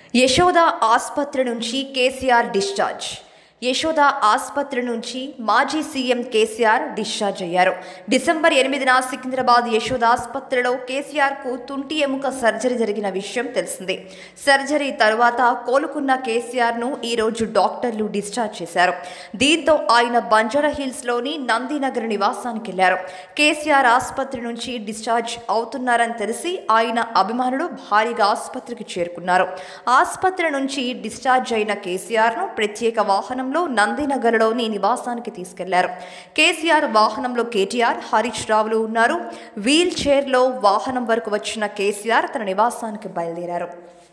యశోద ఆసుపత్రి నుంచి కేసీఆర్ డిశ్చార్జ్ యశోద ఆసుపత్రి నుంచి మాజీ సీఎం కేసీఆర్ డిశ్చార్జ్ అయ్యారు డిసెంబర్ ఎనిమిదిన సికింద్రాబాద్ యశోద ఆసుపత్రిలో కేసీఆర్కు తుంటి ఎముక సర్జరీ జరిగిన విషయం తెలిసిందే సర్జరీ తరువాత కోలుకున్న కేసీఆర్ను ఈరోజు డాక్టర్లు డిశ్చార్జ్ చేశారు దీంతో ఆయన బంజారా హిల్స్లోని నందినగర్ నివాసానికి వెళ్లారు కేసీఆర్ ఆసుపత్రి నుంచి డిశ్చార్జ్ అవుతున్నారని తెలిసి ఆయన అభిమానులు భారీగా ఆసుపత్రికి చేరుకున్నారు ఆసుపత్రి నుంచి డిశ్చార్జ్ అయిన కేసీఆర్ను ప్రత్యేక వాహనంలో నందినగర్లోని నివాసానికి తీసుకెళ్లారు కేసీఆర్ వాహనంలో కేటీఆర్ హరీష్ రావులు ఉన్నారు వీల్ చైర్లో వాహనం వరకు వచ్చిన కేసీఆర్ తన నివాసానికి బయలుదేరారు